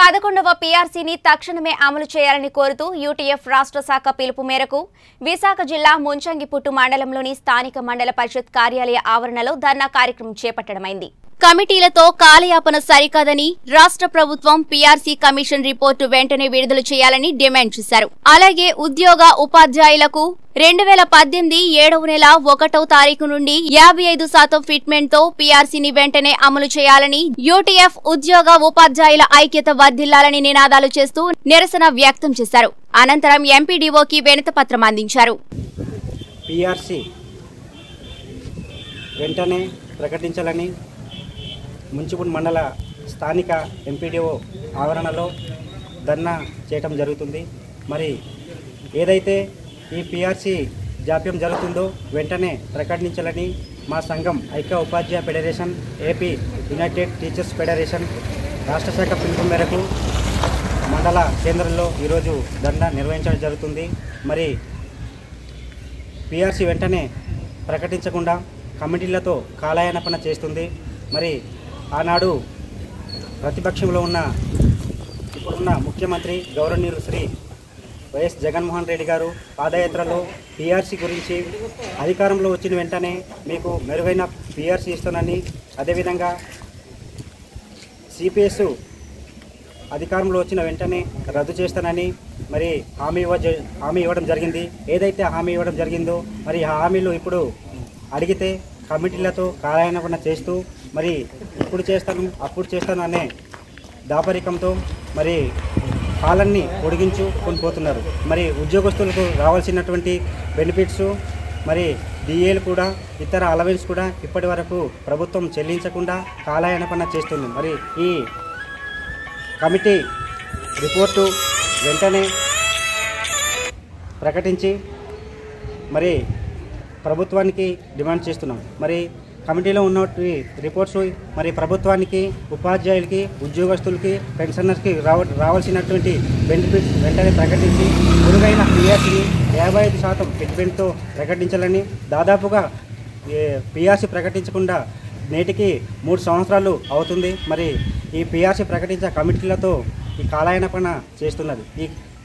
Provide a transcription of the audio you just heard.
పదకొండవ పీఆర్సీని తక్షణమే అమలు చేయాలని కోరుతూ యూటీఎఫ్ రాష్ట్ర శాఖ పిలుపు మేరకు విశాఖ జిల్లా ముంచంగిపుట్టు మండలంలోని స్థానిక మండల పరిషత్ కార్యాలయ ఆవరణలో ధర్నా కార్యక్రమం చేపట్టడమైంది కమిటీలతో కాలయాపన సరికాదని రాష్ట్ర ప్రభుత్వం పీఆర్సీ కమిషన్ రిపోర్టు వెంటనే విడుదల చేయాలని డిమాండ్ చేశారు అలాగే ఉద్యోగ ఉపాధ్యాయులకు రెండు వేల పద్దెనిమిది ఏడవ నెల ఒకటో తారీఖు నుండి యాభై ఐదు శాతం ఫిట్మెంట్ తో పీఆర్సీని వెంటనే అమలు చేయాలని యూటీఎఫ్ ఉద్యోగ ఉపాధ్యాయుల ఐక్యత వర్ధిల్లాలని నినాదాలు చేస్తూ నిరసన వ్యక్తం చేశారు అనంతరం ఎంపీడీఓకి వినతిపత్రం అందించారు పిఆర్సి వెంటనే ప్రకటించాలని ముంచుగుండ్ మండల స్థానిక ఎంపీడీఓ ఆవరణలో ధర్నా చేయటం జరుగుతుంది మరి ఏదైతే ఈ పిఆర్సి జాప్యం జరుగుతుందో వెంటనే ప్రకటించాలని మా సంఘం ఐక్య ఉపాధ్యాయ federation AP united teachers federation రాష్ట్ర శాఖ పిలుపు మేరకు మండల కేంద్రంలో ఈరోజు ధర్నా నిర్వహించడం జరుగుతుంది మరి పిఆర్సీ వెంటనే ప్రకటించకుండా కమిటీలతో కాలయాపన చేస్తుంది మరి ఆనాడు ప్రతిపక్షంలో ఉన్న ఇప్పుడున్న ముఖ్యమంత్రి గౌరవనీయులు శ్రీ వైఎస్ జగన్మోహన్ రెడ్డి గారు పాదయాత్రలో పిఆర్సీ గురించి అధికారంలో వచ్చిన వెంటనే మీకు మెరుగైన పిఆర్సీ ఇస్తానని అదేవిధంగా సిపిఎస్ అధికారంలో వచ్చిన వెంటనే రద్దు చేస్తానని మరి హామీ ఇవ్వ జ- హామీ ఇవ్వడం జరిగింది ఏదైతే హామీ ఇవ్వడం జరిగిందో మరి ఆ హామీలు ఇప్పుడు అడిగితే కమిటీలతో కాలయాపన చేస్తూ మరి ఇప్పుడు చేస్తాను అప్పుడు చేస్తాను అనే దాపరికంతో మరి కాలాన్ని పొడిగించుకొని పోతున్నారు మరి ఉద్యోగస్తులకు రావాల్సినటువంటి బెనిఫిట్స్ మరి డిఏలు కూడా ఇతర అలవెన్స్ కూడా ఇప్పటి వరకు ప్రభుత్వం చెల్లించకుండా కాలయాపన చేస్తుంది మరి ఈ కమిటీ రిపోర్టు వెంటనే ప్రకటించి మరి ప్రభుత్వానికి డిమాండ్ చేస్తున్నాం మరి కమిటీలో ఉన్నటువంటి రిపోర్ట్స్ మరి ప్రభుత్వానికి ఉపాధ్యాయులకి ఉద్యోగస్తులకి పెన్షనర్స్కి రావ రావాల్సినటువంటి బెనిఫిట్స్ వెంటనే ప్రకటించి మెరుగైన పిఆర్సీని యాభై ఐదు శాతం ఫిట్మెంట్తో ప్రకటించాలని దాదాపుగా పిఆర్సీ ప్రకటించకుండా నేటికి మూడు సంవత్సరాలు అవుతుంది మరి ఈ పిఆర్సీ ప్రకటించిన కమిటీలతో ఈ కాలాయనపన చేస్తున్నది ఈ